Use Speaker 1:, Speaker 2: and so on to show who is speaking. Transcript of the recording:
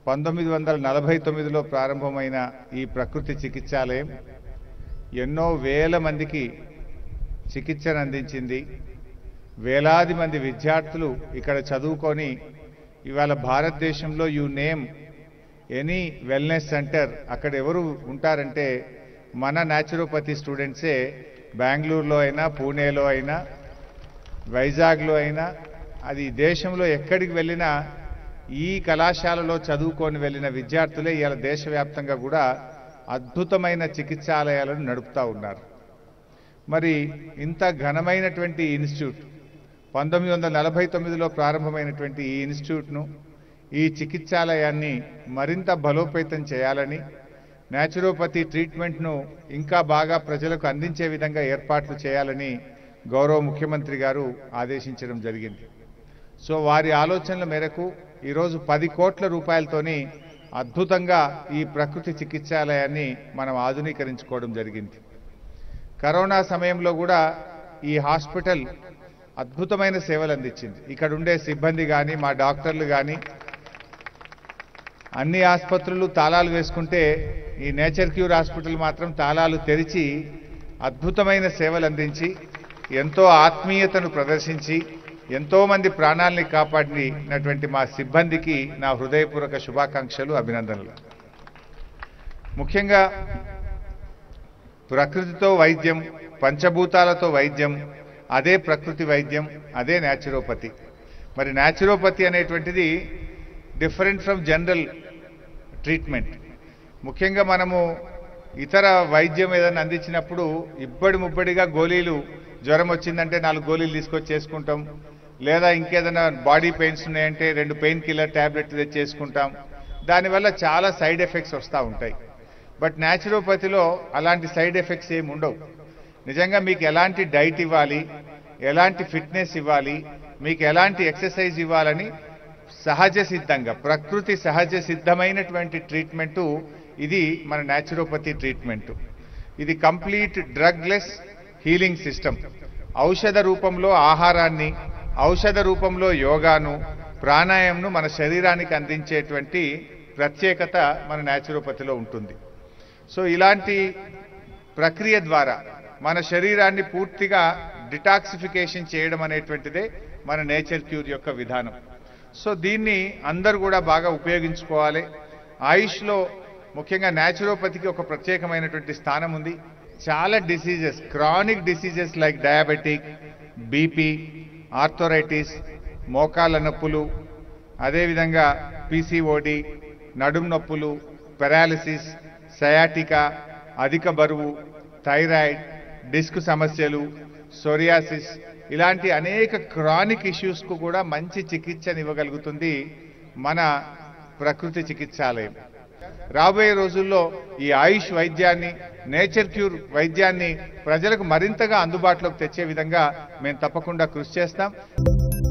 Speaker 1: పంతొమ్మిది వందల నలభై తొమ్మిదిలో ప్రారంభమైన ఈ ప్రకృతి చికిత్సాలయం ఎన్నో వేల మందికి చికిత్సను అందించింది వేలాది మంది విద్యార్థులు ఇక్కడ చదువుకొని ఇవాళ భారతదేశంలో you name any wellness centre అక్కడ ఎవరు ఉంటారంటే మన న్యాచురోపతి స్టూడెంట్సే బెంగళూరులో అయినా పూణేలో అయినా వైజాగ్లో అయినా అది దేశంలో ఎక్కడికి వెళ్ళినా ఈ కళాశాలలో చదువుకొని వెళ్ళిన విద్యార్థులే ఇవాళ దేశవ్యాప్తంగా కూడా అద్భుతమైన చికిత్సాలయాలను నడుపుతా ఉన్నారు మరి ఇంత ఘనమైనటువంటి ఇన్స్టిట్యూట్ పంతొమ్మిది వందల నలభై తొమ్మిదిలో ప్రారంభమైనటువంటి ఈ ఇన్స్టిట్యూట్ను ఈ చికిత్సాలయాన్ని మరింత బలోపేతం చేయాలని న్యాచురోపతి ట్రీట్మెంట్ను ఇంకా బాగా ప్రజలకు అందించే విధంగా ఏర్పాట్లు చేయాలని గౌరవ ముఖ్యమంత్రి గారు ఆదేశించడం జరిగింది సో వారి ఆలోచనల మేరకు ఈరోజు పది కోట్ల రూపాయలతోని అద్భుతంగా ఈ ప్రకృతి చికిత్సాలయాన్ని మనం ఆధునీకరించుకోవడం జరిగింది కరోనా సమయంలో కూడా ఈ హాస్పిటల్ అద్భుతమైన సేవలు అందించింది ఇక్కడ ఉండే సిబ్బంది కానీ మా డాక్టర్లు కానీ అన్ని ఆసుపత్రులు తాళాలు వేసుకుంటే ఈ నేచర్ క్యూర్ హాస్పిటల్ మాత్రం తాళాలు తెరిచి అద్భుతమైన సేవలు అందించి ఎంతో ఆత్మీయతను ప్రదర్శించి ఎంతో మంది ప్రాణాల్ని కాపాడినటువంటి మా సిబ్బందికి నా హృదయపూర్వక శుభాకాంక్షలు అభినందనలు ముఖ్యంగా ప్రకృతితో వైద్యం పంచభూతాలతో వైద్యం అదే ప్రకృతి వైద్యం అదే న్యాచురోపతి మరి న్యాచురోపతి అనేటువంటిది డిఫరెంట్ ఫ్రమ్ జనరల్ ట్రీట్మెంట్ ముఖ్యంగా మనము ఇతర వైద్యం ఏదైనా అందించినప్పుడు ఇబ్బడి ముబ్బడిగా గోళీలు జ్వరం వచ్చిందంటే నాలుగు గోళీలు తీసుకొచ్చి చేసుకుంటాం లేదా ఇంకేదైనా బాడీ పెయిన్స్ ఉన్నాయంటే రెండు పెయిన్ కిల్లర్ ట్యాబ్లెట్ తెచ్చేసుకుంటాం దానివల్ల చాలా సైడ్ ఎఫెక్ట్స్ వస్తూ ఉంటాయి బట్ న్యాచురోపతిలో అలాంటి సైడ్ ఎఫెక్ట్స్ ఏమి ఉండవు నిజంగా మీకు ఎలాంటి డైట్ ఇవ్వాలి ఎలాంటి ఫిట్నెస్ ఇవ్వాలి మీకు ఎలాంటి ఎక్సర్సైజ్ ఇవ్వాలని సహజ సిద్ధంగా ప్రకృతి సహజ సిద్ధమైనటువంటి ట్రీట్మెంటు ఇది మన న్యాచురోపతి ట్రీట్మెంట్ ఇది కంప్లీట్ డ్రగ్లెస్ హీలింగ్ సిస్టమ్ ఔషధ రూపంలో ఆహారాన్ని ఔషధ రూపంలో యోగాను ప్రాణాయంను మన శరీరానికి అందించేటువంటి ప్రత్యేకత మన న్యాచురోపతిలో ఉంటుంది సో ఇలాంటి ప్రక్రియ ద్వారా మన శరీరాన్ని పూర్తిగా డిటాక్సిఫికేషన్ చేయడం అనేటువంటిదే మన నేచర్ క్యూర్ యొక్క విధానం సో దీన్ని అందరూ కూడా బాగా ఉపయోగించుకోవాలి ఆయుష్లో ముఖ్యంగా న్యాచురోపతికి ఒక ప్రత్యేకమైనటువంటి స్థానం ఉంది చాలా diseases chronic diseases like diabetic BP arthritis మోకాళ్ళ నొప్పులు అదేవిధంగా పీసీఓడి నడుం నొప్పులు పెరాలిసిస్ సయాటికా అధిక బరువు థైరాయిడ్ డిస్క్ సమస్యలు సోరియాసిస్ ఇలాంటి అనేక క్రానిక్ ఇష్యూస్కు కూడా మంచి చికిత్సనివ్వగలుగుతుంది మన ప్రకృతి చికిత్సాలయం రాబోయే రోజుల్లో ఈ ఆయుష్ వైద్యాన్ని నేచర్ క్యూర్ వైద్యాన్ని ప్రజలకు మరింతగా అందుబాటులోకి తెచ్చే విధంగా మేము తప్పకుండా కృషి చేస్తాం